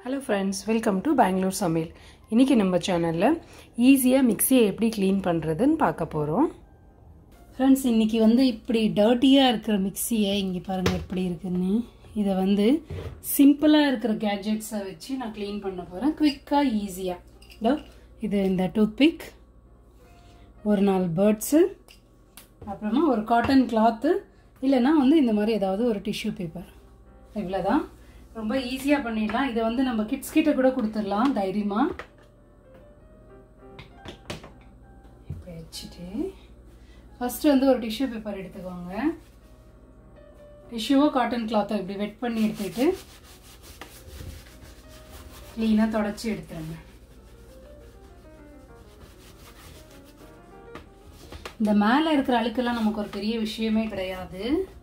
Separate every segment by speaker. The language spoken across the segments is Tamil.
Speaker 1: hello friends welcome to Bangalore சமையல் இன்றைக்கி நம்ம சேனலில் ஈஸியாக மிக்சியை எப்படி க்ளீன் பண்ணுறதுன்னு பார்க்க போகிறோம்
Speaker 2: ஃப்ரெண்ட்ஸ் இன்றைக்கி வந்து இப்படி டர்ட்டியாக இருக்கிற மிக்சியை இங்கே பாருங்கள் எப்படி இருக்குன்னு இதை வந்து சிம்பிளாக இருக்கிற கேஜெட்ஸை வச்சு நான் க்ளீன் பண்ண போகிறேன் குவிக்காக ஈஸியாக இதோ இது இந்த டூத்பிக் ஒரு நாலு பேர்ட்ஸு அப்புறமா ஒரு காட்டன் கிளாத்து இல்லைன்னா வந்து இந்த மாதிரி ஏதாவது ஒரு டிஷ்யூ பேப்பர் இவ்வளோதான் ரொம்ப ஈஸியாக பண்ணிடலாம் இதை வந்து நம்ம கிட்ஸ் கிட்ட கூட கொடுத்துடலாம் தைரியமாக இப்படி வச்சுட்டு ஃபஸ்ட்டு வந்து ஒரு டிஷ்யூ பேப்பர் எடுத்துக்கோங்க டிஷ்யூவோ காட்டன் கிளாத்தோ இப்படி வெட் பண்ணி எடுத்துக்கிட்டு க்ளீனாக தொடச்சி எடுத்துருங்க இந்த மேலே இருக்கிற அழுக்கெல்லாம் நமக்கு ஒரு பெரிய விஷயமே கிடையாது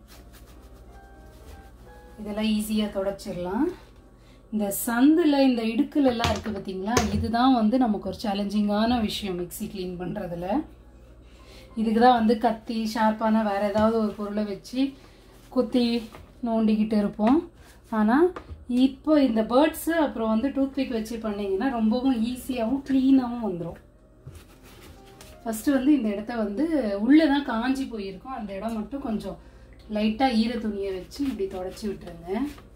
Speaker 2: இதெல்லாம் ஈஸியாக தொடச்சிடலாம் இந்த சந்தில் இந்த இடுக்குல எல்லாம் இருக்குது பார்த்தீங்களா இதுதான் வந்து நமக்கு ஒரு சேலஞ்சிங்கான விஷயம் மிக்சி க்ளீன் பண்ணுறதுல இதுக்கு தான் வந்து கத்தி ஷார்ப்பான வேறு ஏதாவது ஒரு பொருளை வச்சு குத்தி நோண்டிக்கிட்டு இருப்போம் ஆனால் இப்போ இந்த பேர்ட்ஸு அப்புறம் வந்து டூத்பிக் வச்சு பண்ணிங்கன்னா ரொம்பவும் ஈஸியாகவும் க்ளீனாகவும் வந்துடும் ஃபஸ்ட்டு வந்து இந்த இடத்த வந்து உள்ளே தான் காஞ்சி போயிருக்கும் அந்த இடம் மட்டும் கொஞ்சம் லைட்டாக ஈர துணியை வச்சு இப்படி தொடச்சி விட்டுருங்க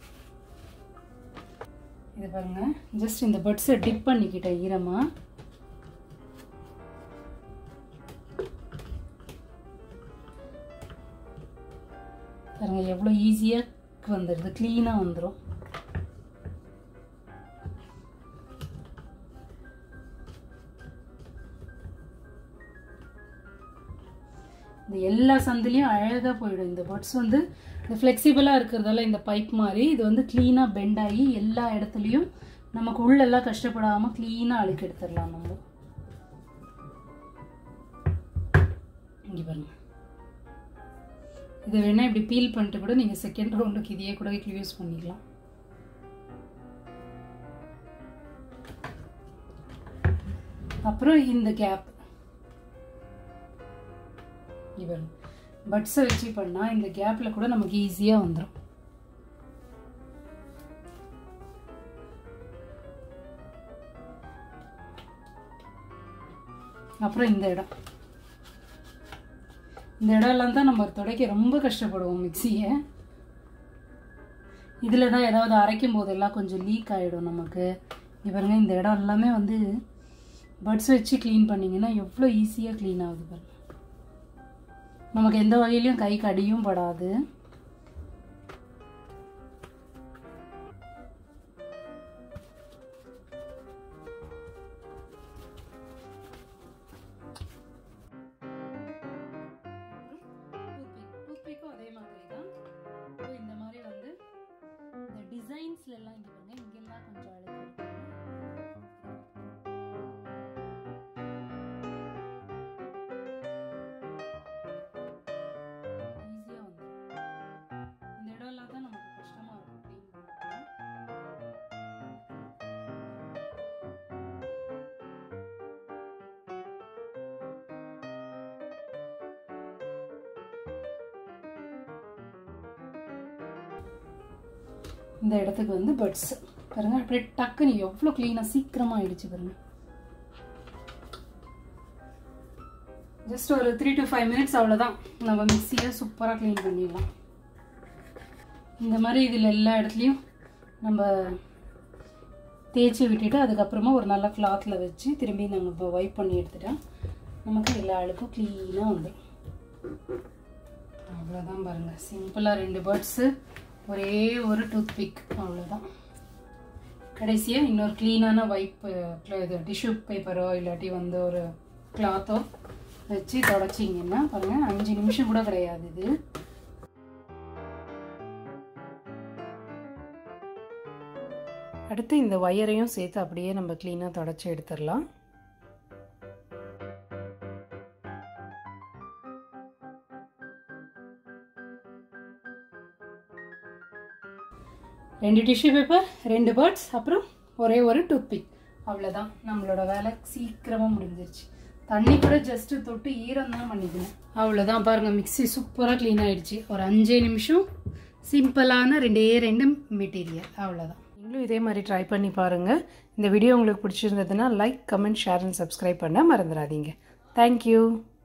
Speaker 2: இது பாருங்க ஜஸ்ட் இந்த பட்ஸை டிப் பண்ணிக்கிட்டேன் ஈரமாக பாருங்க எவ்வளோ ஈஸியாக வந்துடுது க்ளீனாக வந்துடும் இந்த எல்லா சந்திலையும் அழகாக போயிடும் இந்த பட்ஸ் வந்து இந்த ஃப்ளெக்சிபிளாக இருக்கிறதால இந்த பைப் மாதிரி இது வந்து க்ளீனாக பெண்ட் ஆகி எல்லா இடத்துலையும் நமக்கு உள்ளெல்லாம் கஷ்டப்படாமல் க்ளீனாக அழுக்கு எடுத்துடலாம் நம்ம இங்கே பாருங்க இதை வேணால் இப்படி பீல் பண்ணிட்டு கூட நீங்கள் செகண்ட் ரவுண்டுக்கு இதையே கூட யூஸ் பண்ணிக்கலாம் அப்புறம் இந்த கேப் இவன் பட்ஸை வச்சு பண்ணால் இந்த கேப்பில் கூட நமக்கு ஈஸியாக வந்துடும் அப்புறம் இந்த இடம் இந்த இடம்லாம் தான் நம்ம துடைக்க ரொம்ப கஷ்டப்படுவோம் மிக்சியை இதில் தான் ஏதாவது அரைக்கும் போதெல்லாம் கொஞ்சம் லீக் ஆகிடும் நமக்கு இவருங்க இந்த இடம் எல்லாமே வந்து பட்ஸ் வச்சு க்ளீன் பண்ணிங்கன்னா எவ்வளோ ஈஸியாக க்ளீன் ஆகுது பாருங்க நமக்கு எந்த வகையிலையும் கை கடியும் படாது அதே மாதிரி தான் இந்த மாதிரி வந்து இந்த டிசைன்ஸ்ல எல்லாம் இங்க பாருங்க இங்கெல்லாம் கொஞ்சம் அழகு இந்த இடத்துக்கு வந்து பட்ஸ் பாருங்க அப்படியே டக்குன்னு எவ்வளோ க்ளீனாக சீக்கிரமாக ஆயிடுச்சு பாருங்க ஜஸ்ட் ஒரு த்ரீ டு ஃபைவ் மினிட்ஸ் அவ்வளோதான் நம்ம மிக்சியை சூப்பராக க்ளீன் பண்ணிடலாம் இந்த மாதிரி இதில் எல்லா இடத்துலையும் நம்ம தேய்ச்சி விட்டுட்டு அதுக்கப்புறமா ஒரு நல்ல கிளாத்தில் வச்சு திரும்பி நம்ம இப்போ வைப் பண்ணி எடுத்துட்டா நமக்கு எல்லா அழுக்கும் க்ளீனாக வந்துடும் அவ்வளோதான் பாருங்கள் சிம்பிளாக ரெண்டு பேர்ட்ஸு ஒரே ஒரு டூத்பிக் அவ்வளோதான் கடைசியாக இன்னொரு க்ளீனான வைப் இது டிஷ்யூ பேப்பரோ இல்லாட்டி வந்து ஒரு கிளாத்தோ வச்சு தொடச்சிங்கன்னா பாருங்கள் அஞ்சு நிமிஷம் கூட கிடையாது இது
Speaker 1: அடுத்து இந்த ஒயரையும் சேர்த்து அப்படியே நம்ம க்ளீனாக தொடச்சி எடுத்துடலாம்
Speaker 2: ரெண்டு டிஷ்யூ பேப்பர் ரெண்டு பேர்ட்ஸ் அப்புறம் ஒரே ஒரு டூத்பிக் அவ்வளோதான் நம்மளோட வேலை சீக்கிரமாக முடிஞ்சிருச்சு தண்ணி கூட ஜஸ்ட்டு தொட்டு ஈரம் தான் பண்ணிக்கணும் அவ்வளோதான் பாருங்கள் மிக்சி சூப்பராக க்ளீன் ஆகிடுச்சு ஒரு அஞ்சே நிமிஷம் சிம்பிளான ரெண்டே ரெண்டு மெட்டீரியல் அவ்வளோதான்
Speaker 1: நீங்களும் இதே மாதிரி ட்ரை பண்ணி பாருங்கள் இந்த வீடியோ உங்களுக்கு பிடிச்சிருந்ததுன்னா like comment share and subscribe பண்ண மறந்துடாதீங்க தேங்க்யூ